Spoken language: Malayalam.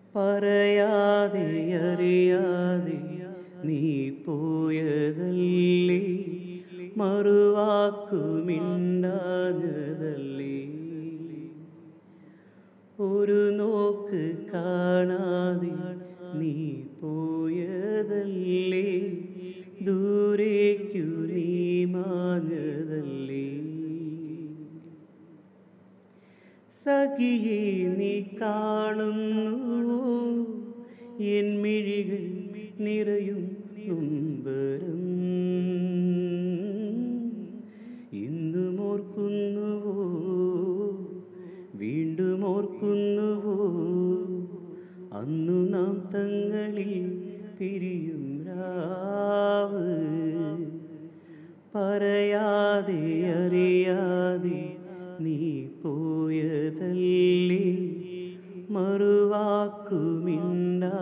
പറയാതെ അറിയാതെ നീ പോയതല്ലേ മറുവാക്കുമിണ്ടാഞ്ഞതല്ലേ ഒരു നോക്ക് കാണാതെ നീ പോയതല്ലേ ദൂരേക്കു നീ മാഞ്ഞതല്ലേ സഖിയെ നീ കാണുന്നു എൻ മിഴികൾ നിറയും നൊമ്പരം ഇന്നും ഓർക്കുന്നുവോ വീണ്ടും ഓർക്കുന്നുവോ അന്നു നാം തങ്ങളിൽ പിരിയും രാവ് പറയാതെ അറിയാതെ നീ പോയതല്ലേ മറുവാക്കുമിണ്ടാഞ്ഞതല്ലേ